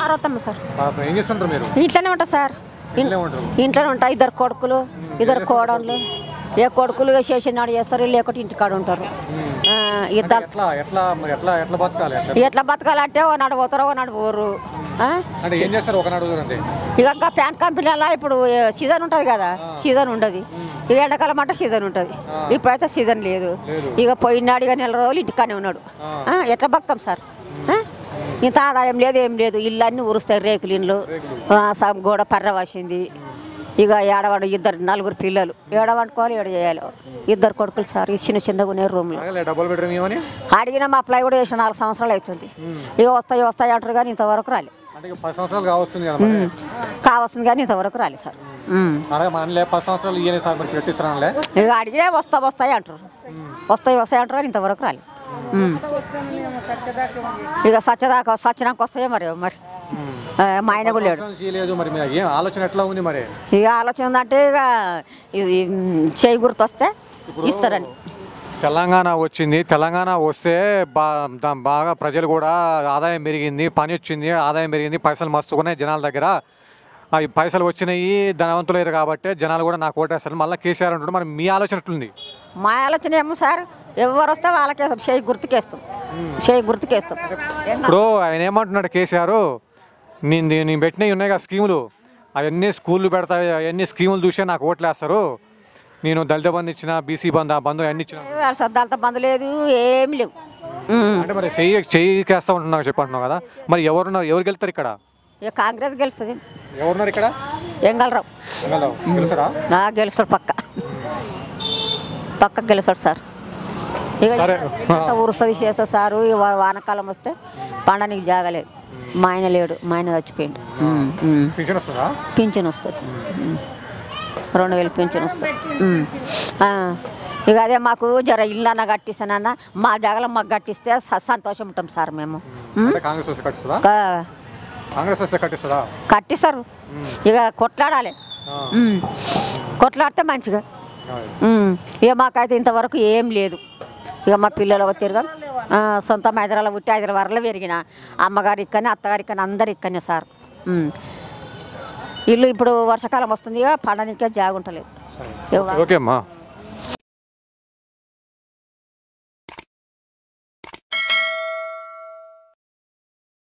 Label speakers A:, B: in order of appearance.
A: Parvathamma sir
B: పాపం ఏం చేస్తుంటారు మీరు
A: ఇంట్లోనే ఉంటా సార్ ఇన్-
B: ఇంట్లోనే ఉంటారు
A: ఇంట్లోనే ఉంటా ఇద్దరు కొడుకులు ఇద్దరు కోడళ్ళు ఏ కొడుకులు చేసినాడు చేస్తారు లేకపోతే ఇంటికాడ ఉంటారు ఆ, ఇద్దరు
B: ఎట్లా ఎట్లా మరి ఎట్లా ఎట్లా బతకాలి ఎట్లా
A: ఎట్లా బతకాలంటే ఓ నాడు పోతారు ఓ నాడు పోరు ఆ?
B: అంటే ఏం చేస్తారు ఒకనాడు అంతే
A: ఇక ఇంకా ప్యాన్ కంపెనీలలో ఇప్పుడు ఏ, సీజన్ ఉంటుంది కదా సీజన్ ఉండదు ఇక ఎండాకాలం అంటే సీజన్ ఉంటుంది ఇప్పుడైతే సీజన్ లేదు
B: లేదు.
A: ఇక పోయినాడు ఇక నెల రోజులు ఇంటికానే ఉన్నాడు
B: ఆ.
A: ఆ, ఎట్లా బతాం సార్ ఆ? ఇంత ఆదాయం లేదు ఏం లేదు ఇల్లు అన్నీ ఉరుస్తాయి రేకులు ఇండ్లు ఆ, సగం గోడ పర్ర వాసింది ఇక ఏడవాడు ఇద్దరు నలుగురు పిల్లలు ఏడవండుకోవాలి ఏడ చేయాలి ఇద్దరు కొడుకులు సార్ ఈ చిన్న చిన్నగా ఉన్నాయి రూమ్లో
B: అలాగే డబుల్ బెడ్రూమ్ ఏమని
A: అడిగినా మా అప్లై కూడా చేసిన నాలుగు సంవత్సరాలు అవుతుంది ఇక వస్తాయి వస్తాయి అంటారు కానీ ఇంతవరకు రాలేదు
B: అంటే ఇక పది సంవత్సరాలు కావస్తుంది కదా మరి
A: కావాల్సింది కానీ ఇంతవరకు రాలేదు సార్ ఉమ్.
B: అలాగే మనలే పది సంవత్సరాలు ఇయ్యనే సార్ మరి పెట్టిస్తానులే
A: ఇక అడిగినా వస్తా వస్తాయి అంటారు వస్తాయి వస్తాయి అంటారు కానీ ఇంతవరకు రాలేదు ఉమ్. ఇక సచ్చదాకా సచ్చినాక వస్తాయో మరి మరి ఆ, మా ఆయన కూడా లేడు
B: చేయలేదు మరి మీ ఏం ఆలోచన ఎట్లా ఉంది మరి
A: ఇక ఆలోచన ఉందంటే ఇక ఇది ఉమ్, చేయి గుర్తు వస్తే ఇస్తారని
B: తెలంగాణ వచ్చింది తెలంగాణ వస్తే బా దా- బాగా ప్రజలు కూడా ఆదాయం పెరిగింది పని వచ్చింది ఆదాయం పెరిగింది పైసలు మస్తుకున్నాయి జనాల దగ్గర ఆ, ఈ పైసలు వచ్చినాయి ధనవంతులయ్యారు కాబట్టి జనాలు కూడా నాకు ఓటేస్తారు మళ్ళీ కేసీఆర్ అంటాడు మరి మీ ఆలోచన ఎట్లుంది
A: మా ఆలోచన ఏమో సార్ ఎవరు వస్తే వాళ్ళకే చేయి గుర్తుకేస్తాం చేయి గుర్తుకేస్తాం ఏం
B: ఇప్పుడు ఆయన ఏమంటున్నాడు కేసీఆర్ నేను నేను పెట్టినవి ఉన్నాయి కదా స్కీములు అవన్నీ స్కూళ్ళు పెడతాయి అవన్నీ స్కీములు చూసే నాకు ఓట్లు వేస్తారు నేను దళిత బంధు ఇచ్చిన బీసీ బంధు ఆ బంధు అన్ని ఇచ్చిన
A: వాళ్ళ సద్దాలతో బంద్ లేదు ఏమి లేవు ఉమ్.
B: అంటే మరి చెయ్యి చెయ్యికేస్తా ఉంటున్నావు చెప్పంటున్నావు కదా మరి ఎవరున్నారు ఎవరు గెలుస్తారు ఇక్కడ
A: ఇక కాంగ్రెస్ గెలుస్తుంది
B: ఎవరున్నారు ఇక్కడ
A: ఎంగళరావు
B: గెలుస్తారా
A: ఆ, గెలుస్తాడు పక్క పక్క గెలుస్తాడు సార్ ఇక
B: సరే.
A: ఎంత ఉరుస్తుంది చేస్తుంది సారు ఇక వా- వానకాలం వస్తే పండనికి జాగలేదు మా ఆయన లేడు మా ఆయన చచ్చిపోయిండు ఉమ్, ఉమ్.
B: పింఛన్ వస్తుందా
A: పింఛన్ వస్తుంది ఉమ్. రెండు వేలు పింఛన్ వస్తుంది ఉమ్. ఆ, ఇక అదే మాకు జర ఇల్లు అన్న కట్టిస్తానన్న మా జాగలో మాకు కట్టిస్తే స- సంతోషం ఉంటాం సార్ మేము ఉమ్.
B: అంటే కాంగ్రెస్ వస్తే కట్టిస్తుందా
A: క-
B: కాంగ్రెస్ వస్తే కట్టిస్తుందా
A: కట్టిస్తారు ఇక కొట్లాడాలి
B: ఆ.
A: ఉమ్. కొట్లాడితే మంచిగా ఉమ్. ఇక మాకైతే ఇంతవరకు ఏం లేదు ఇక మా పిల్లలు ఒక తిరగం ఆ, సొంత హైదరాబాద్ పుట్టి హైదరాబాద్లో పెరిగిన అమ్మగారు ఇక్కడనే అత్తగారు ఇక్కడ అందరు ఇక్కడనే సార్ ఉమ్. ఇల్లు ఇప్పుడు వర్షాకాలం వస్తుంది ఇక పండనికే జాగుంటలేదు
B: ఓకే అమ్మా